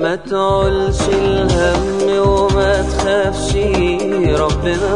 ما تعولش الهم وما تخافش ربنا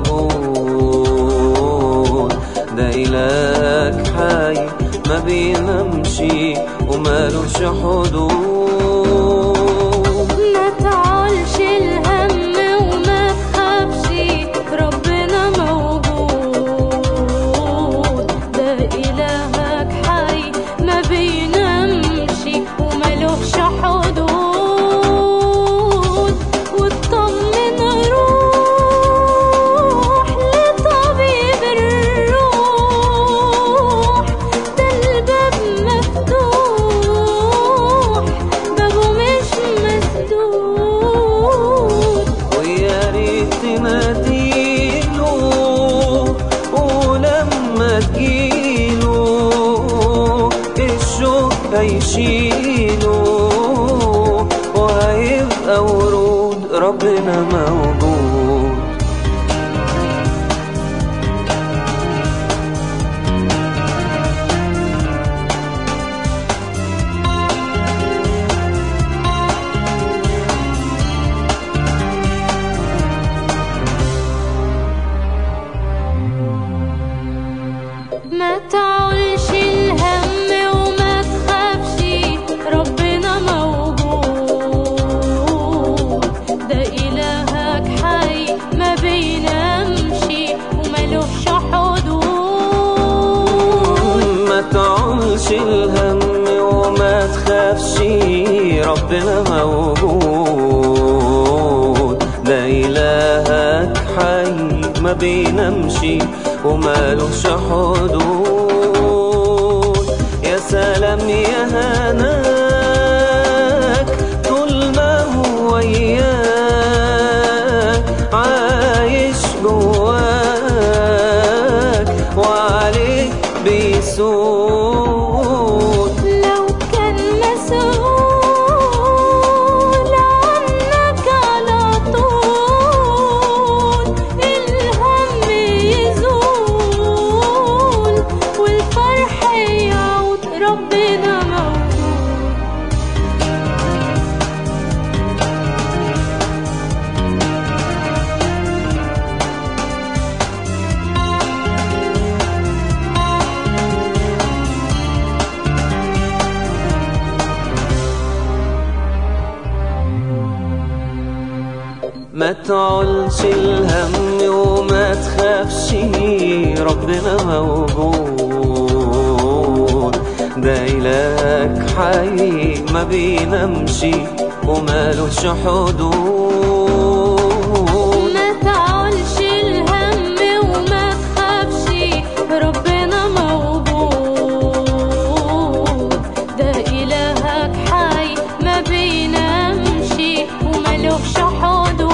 موجود ده إلهك حي ما بينامش ومالوش حدود ما تعولش الهم وما تخافش ربنا موجود ده إلهك حي ما بينامش وملوش حدود واطمن روح لطبيب الروح ده الباب مفتوح بابه مش مسدود ويا ريت تناديله ولما تجيله الشوق هيشيله وهيبقى ورود ربنا موجود ما تعولش الهم وما تخافش ربنا موجود ده إلهك حي ما بينامش وملوش حدود ما تعولش الهم وما تخافش ربنا موجود ده إلهك حي ما بينامش ومالوش حدود يا سلام يا هناك طول ما هو وياك عايش جواك وعليك بيسود لو كان مسؤول عنك على طول الهم يزول والفرح يعود ربنا موجود ما تعولش الهم وما تخافش ربنا موجود ده إلهك حي ما بينامش ومالوش حدود ما تعولش الهم وما تخافش ربنا موجود ده إلهك حي ما بينامش وملوش حدود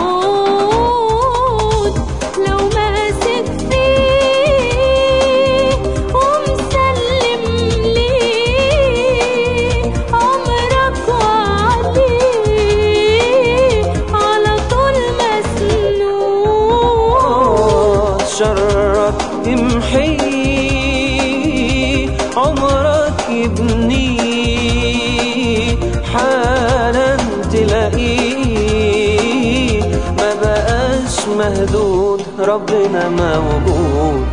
لو ماسك فيه ومسلم ليه عمرك وعليه على طول مسنون شرك امحي عمرك يبني حالا تلاقيه ما بقاش مهدود ربنا موجود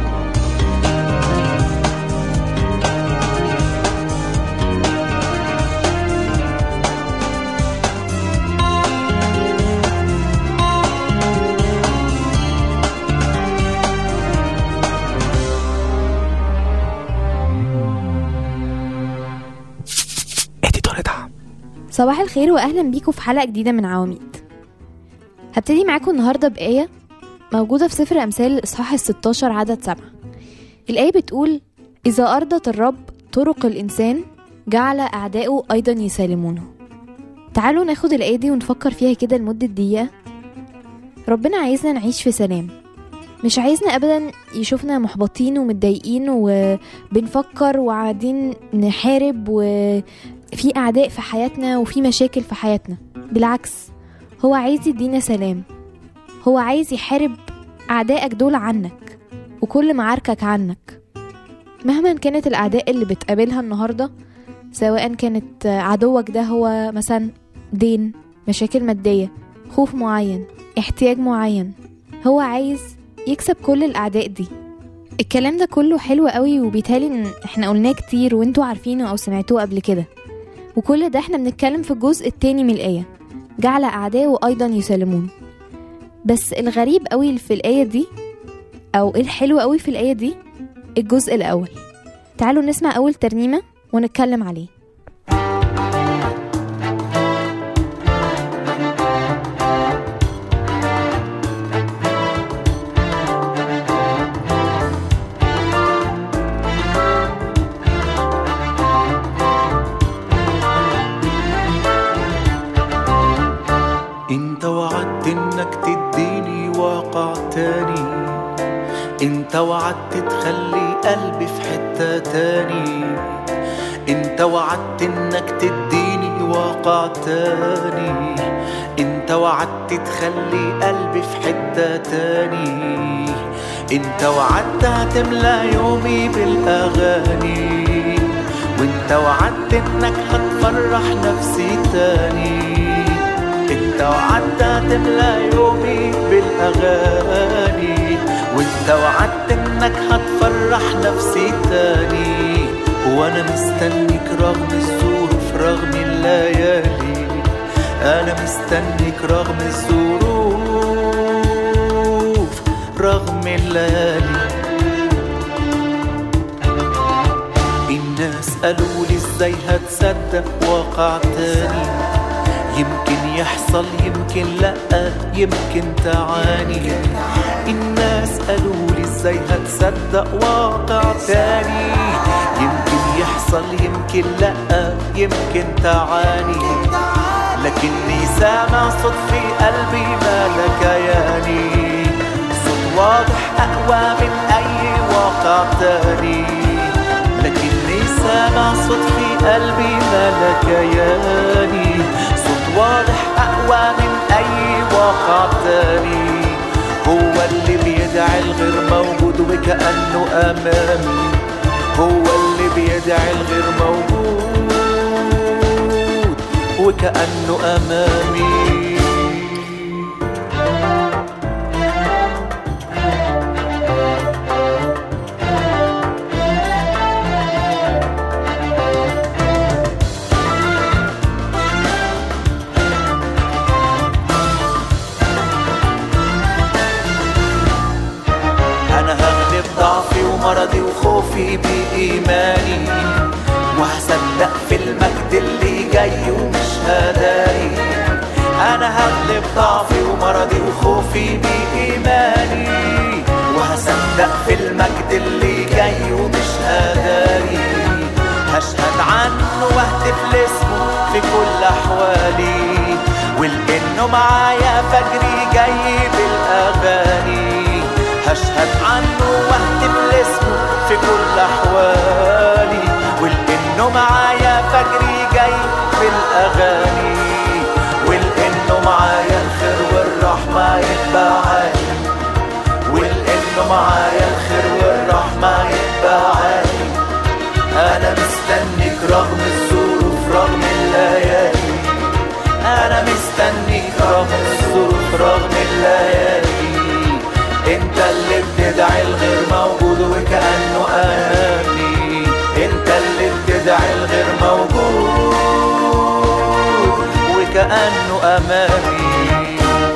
صباح الخير واهلا بيكم في حلقه جديده من عواميد هبتدي معاكم النهارده بايه موجوده في سفر امثال الاصحاح ال16 عدد سبعة الايه بتقول اذا ارضت الرب طرق الانسان جعل اعداؤه ايضا يسالمونه تعالوا ناخد الايه دي ونفكر فيها كده لمده دقيقه ربنا عايزنا نعيش في سلام مش عايزنا ابدا يشوفنا محبطين ومتضايقين وبنفكر وقاعدين نحارب وفي اعداء في حياتنا وفي مشاكل في حياتنا بالعكس هو عايز يدينا سلام هو عايز يحارب اعدائك دول عنك وكل معاركك عنك مهما كانت الاعداء اللي بتقابلها النهارده سواء كانت عدوك ده هو مثلا دين مشاكل مادية خوف معين احتياج معين هو عايز يكسب كل الأعداء دي الكلام ده كله حلو قوي وبيتهيألي ان احنا قلناه كتير وانتوا عارفينه او سمعتوه قبل كده وكل ده احنا بنتكلم في الجزء التاني من الآية جعل أعداءه أيضا يسلمون بس الغريب قوي في الآية دي أو الحلو قوي في الآية دي الجزء الأول تعالوا نسمع أول ترنيمة ونتكلم عليه انت وعدت انك تديني واقع تاني انت وعدت تخلي قلبي في حتة تاني انت وعدت انك تديني واقع تاني انت وعدت تخلي قلبي في حتة تاني انت وعدت هتملى يومي بالاغاني وانت وعدت انك هتفرح نفسي تاني انت وعدت هتملى يومي بالاغاني وانت وعدت انك هتفرح نفسي تاني وانا مستنيك رغم الظروف رغم الليالي انا مستنيك رغم الظروف رغم الليالي الناس قالوا لي ازاي هتصدق واقع تاني يمكن يحصل يمكن لا يمكن تعاني الناس قالوا لي ازاي هتصدق واقع تاني يمكن يحصل يمكن لا يمكن تعاني لكني سامع صوت في قلبي مالك ياني صوت واضح اقوى من اي واقع تاني لكني سامع صوت في قلبي مالك ياني صوت واضح أقوى من أي واقع تاني هو اللي بيدعي الغير موجود وكأنه أمامي هو اللي بيدعي الغير موجود وكأنه أمامي أنا هغلب ضعفي ومرضي وخوفي بإيماني وهصدق في المجد اللي جاي ومش هداري أنا هغلب ضعفي ومرضي وخوفي بإيماني وهصدق في المجد اللي جاي ومش هداري هشهد عنه واهتف لاسمه في كل أحوالي ولأنه معايا فجري جاي بالأغاني هشهد عنه واهتف لاسمه في كل احوالي ولانه معايا فجري جاي في الاغاني ولانه معايا الخير والرحمه يتبعاني ولانه معايا الخير والرحمه يتبعاني انا مستنيك رغم الظروف رغم الليالي انا مستنيك رغم الظروف رغم الليالي انت اللي بتدعي الغير موجود وكأنه امامي انت اللي بتدعي الغير موجود وكأنه امامي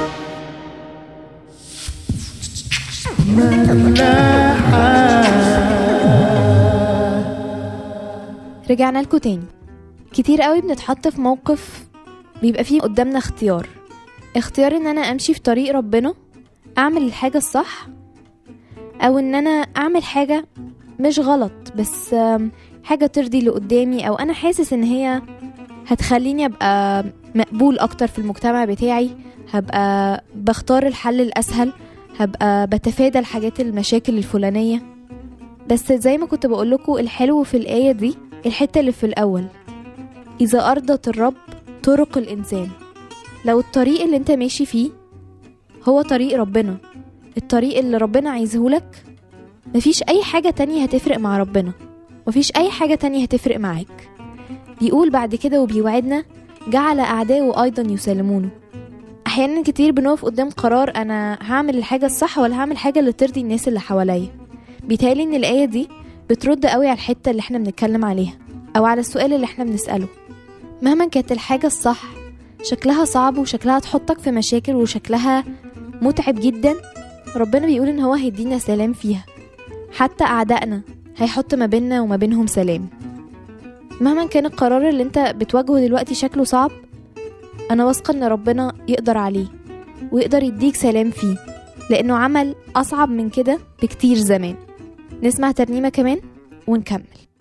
رجعنا لكم تاني كتير قوي بنتحط في موقف بيبقى فيه قدامنا اختيار اختيار ان انا امشي في طريق ربنا اعمل الحاجة الصح او ان انا اعمل حاجة مش غلط بس آم، حاجة ترضي اللي قدامي او انا حاسس ان هي هتخليني ابقى مقبول اكتر في المجتمع بتاعي هبقى بختار الحل الاسهل هبقى بتفادى الحاجات المشاكل الفلانية بس زي ما كنت بقولكوا الحلو في الآية دي الحتة اللي في الأول إذا أرضت الرب طرق الإنسان لو الطريق اللي انت ماشي فيه هو طريق ربنا الطريق اللي ربنا عايزهولك مفيش أي حاجة تانية هتفرق مع ربنا مفيش أي حاجة تانية هتفرق معاك بيقول بعد كده وبيوعدنا جعل أعداؤه أيضا يسالمونه أحيانا كتير بنقف قدام قرار أنا هعمل الحاجة الصح ولا هعمل حاجة اللي ترضي الناس اللي حواليا بيتهيألي إن الآية دي بترد قوي على الحتة اللي احنا بنتكلم عليها أو على السؤال اللي احنا بنسأله مهما كانت الحاجة الصح شكلها صعب وشكلها تحطك في مشاكل وشكلها متعب جدا ربنا بيقول إن هو هيدينا سلام فيها حتى أعدائنا هيحط ما بيننا وما بينهم سلام مهما كان القرار اللي انت بتواجهه دلوقتي شكله صعب انا واثقه ان ربنا يقدر عليه ويقدر يديك سلام فيه لانه عمل اصعب من كده بكتير زمان نسمع ترنيمه كمان ونكمل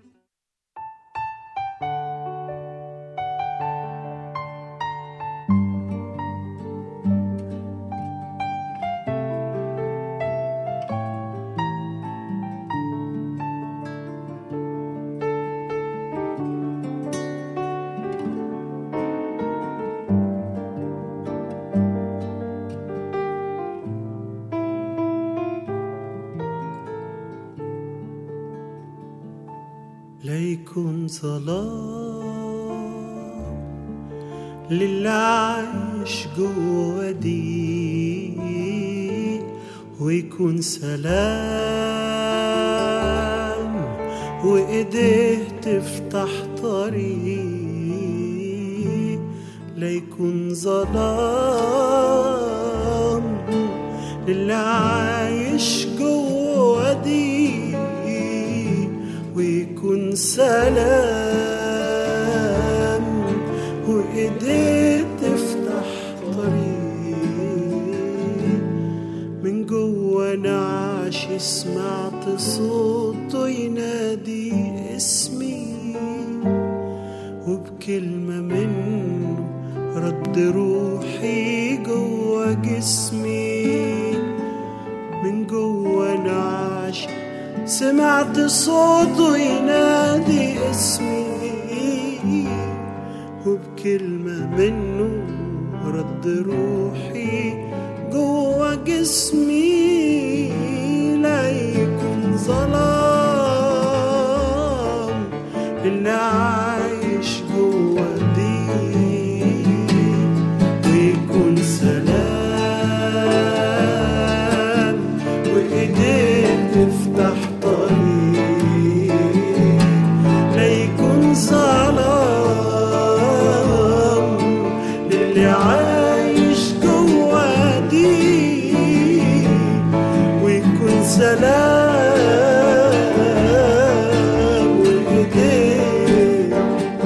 ليكن ظلام للي عايش جوا دي ويكون سلام وايديه تفتح طريق ليكن ظلام للي عايش جوا دي ويكون سلام وايديه تفتح طريق من جوا نعش سمعت صوته ينادي اسمي وبكلمة منه رد روحي جوا جسمي من جوا نعش سمعت صوته ينادي اسمي وبكلمة منه رد روحي جوا جسمي لا يكون ظلام اللي عايش جوا دي ويكون سلام وايديه تفتح طريق لا يكون ظلام للي عايش جوا دي ويكون سلام وايديه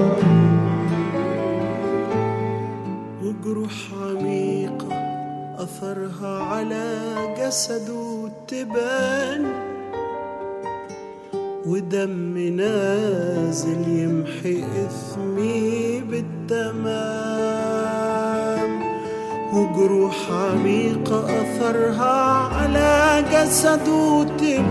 وجروح عميقة أثرها على جسده تبان ودم نازل يمحي إثمي بالتمام وجروح عميقة أثرها على جسده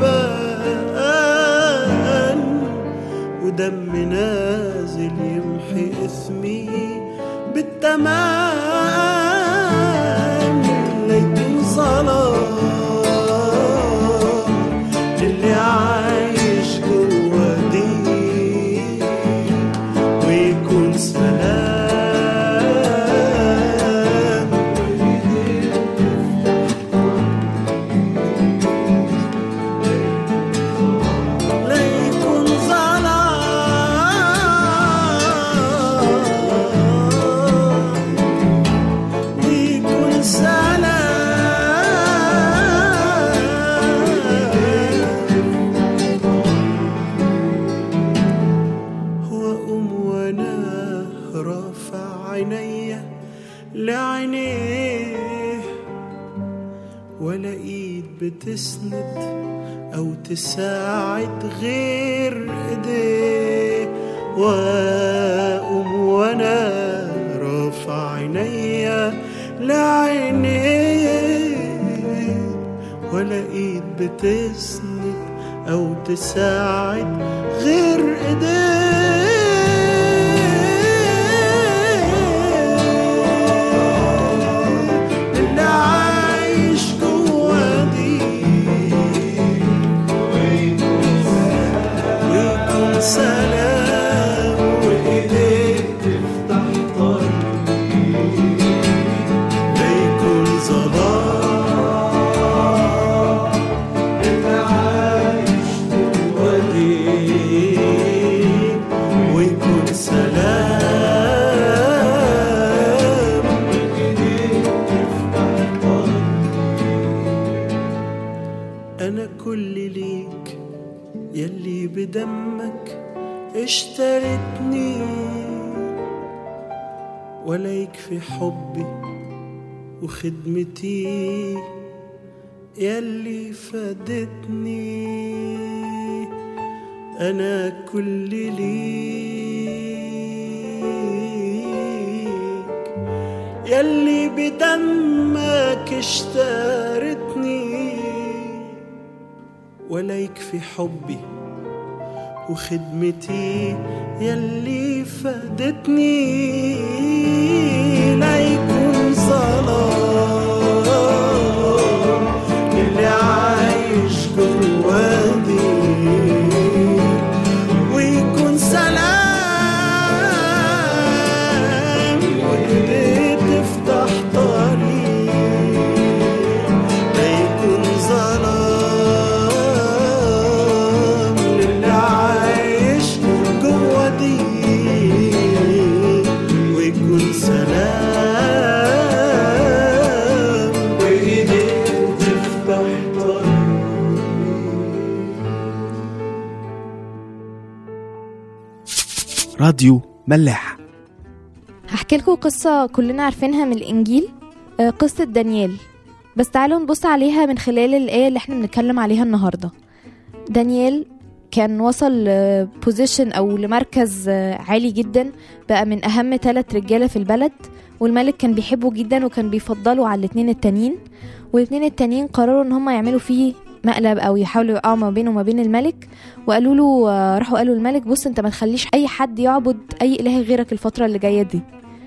تبان ودم نازل يمحي إثمي بالتمام ليكن ظلام للي عايش جوا دي ويكون سلام ليكن ظلام ويكون سلام وأقوم وأنا رافع عينيا لعينيه ولا ايد بتسند او تساعد غير ايديه واقوم وانا رافع عينيا لعينيه ولا ايد بتسند او تساعد غير ايديه اللي عايش جوا دي ويكون سلام وايديه تفتح طريق سلام بإيديك تفتح أنا كل ليك يلي بدمك اشتريتني ولا يكفي حبي وخدمتي يلي فادتني أنا كل ليك يلي بدمك اشترتني ولا يكفي حبي وخدمتي يلي فادتني لا يكون ظلام اللي عايش جوادي ويكون سلام وايديك تفتح طريق لا يكون ظلام للي عايش جوا دي ويكون سلام وايديك تفتح طريق راديو ملاح هحكي لكم قصة كلنا عارفينها من الإنجيل آه، قصة دانيال بس تعالوا نبص عليها من خلال الآية اللي احنا بنتكلم عليها النهاردة دانيال كان وصل بوزيشن أو لمركز آه، عالي جدا بقى من أهم ثلاث رجالة في البلد والملك كان بيحبه جدا وكان بيفضله على الاتنين التانيين والاتنين التانيين قرروا ان هم يعملوا فيه مقلب او يحاولوا يقعوا ما بينه وما بين الملك وقالوا له آه، راحوا قالوا الملك بص انت ما تخليش اي حد يعبد اي اله غيرك الفتره اللي جايه دي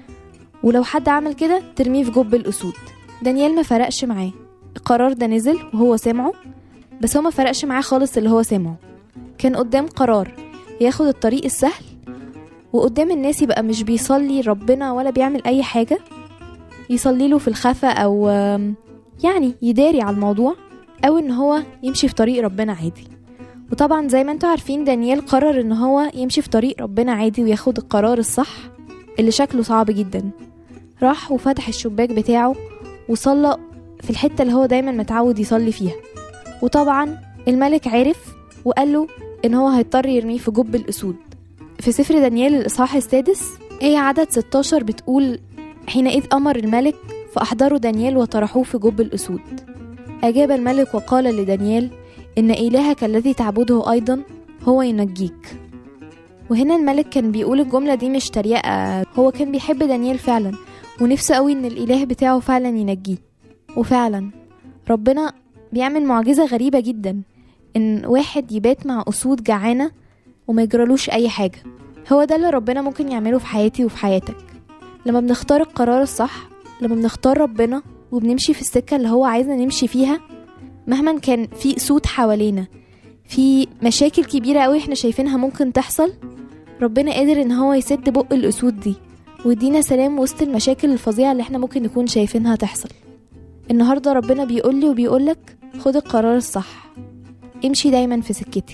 ولو حد عمل كده ترميه في جب الاسود دانيال ما فرقش معاه القرار ده نزل وهو سمعه بس هو ما فرقش معاه خالص اللي هو سمعه كان قدام قرار ياخد الطريق السهل وقدام الناس يبقى مش بيصلي ربنا ولا بيعمل اي حاجه يصلي له في الخفا او آم، يعني يداري على الموضوع او ان هو يمشي في طريق ربنا عادي وطبعا زي ما انتوا عارفين دانيال قرر ان هو يمشي في طريق ربنا عادي وياخد القرار الصح اللي شكله صعب جدا راح وفتح الشباك بتاعه وصلى في الحتة اللي هو دايما متعود يصلي فيها وطبعا الملك عرف وقال له ان هو هيضطر يرميه في جب الاسود في سفر دانيال الاصحاح السادس ايه عدد 16 بتقول حينئذ امر الملك فاحضروا دانيال وطرحوه في جب الاسود اجاب الملك وقال لدانيال ان الهك الذي تعبده ايضا هو ينجيك وهنا الملك كان بيقول الجملة دي مش تريقة هو كان بيحب دانيال فعلا ونفسه قوي ان الاله بتاعه فعلا ينجيه وفعلا ربنا بيعمل معجزة غريبة جدا ان واحد يبات مع اسود جعانة وما يجرالوش اي حاجة هو ده اللي ربنا ممكن يعمله في حياتي وفي حياتك لما بنختار القرار الصح لما بنختار ربنا وبنمشي في السكة اللي هو عايزنا نمشي فيها مهما كان في اسود حوالينا في مشاكل كبيرة قوي احنا شايفينها ممكن تحصل ربنا قادر ان هو يسد بق الاسود دي ويدينا سلام وسط المشاكل الفظيعة اللي احنا ممكن نكون شايفينها تحصل النهاردة ربنا بيقولي وبيقولك خد القرار الصح امشي دايما في سكتي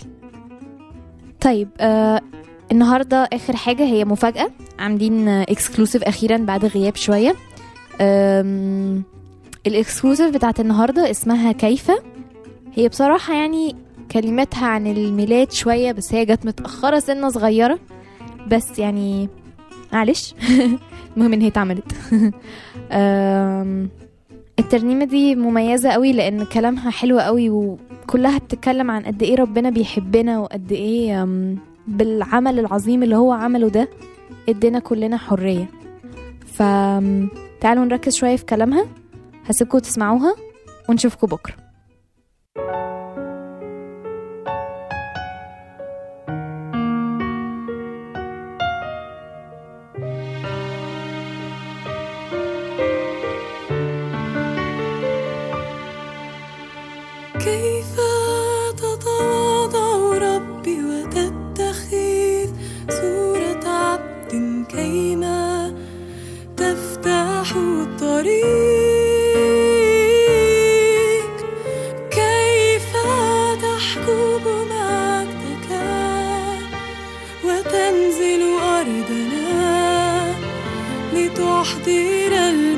طيب آه النهاردة آخر حاجة هي مفاجأة عاملين اكسكلوسيف أخيرا بعد غياب شوية آم، الاكسكلوسيف بتاعت النهاردة اسمها كيف هي بصراحة يعني كلماتها عن الميلاد شوية بس هي جت متأخرة سنة صغيرة بس يعني معلش المهم ان هي اتعملت آم، الترنيمة دي مميزة قوي لأن كلامها حلو قوي وكلها بتتكلم عن قد ايه ربنا بيحبنا وقد ايه آم، بالعمل العظيم اللي هو عمله ده ادينا كلنا حرية فتعالوا نركز شوية في كلامها هسيبكم تسمعوها ونشوفكم بكرة كيف تتواضع ربي وتتخذ صورة عبد كيما تفتح الطريق كيف تحكم مجدك وتنزل أرضا تحضر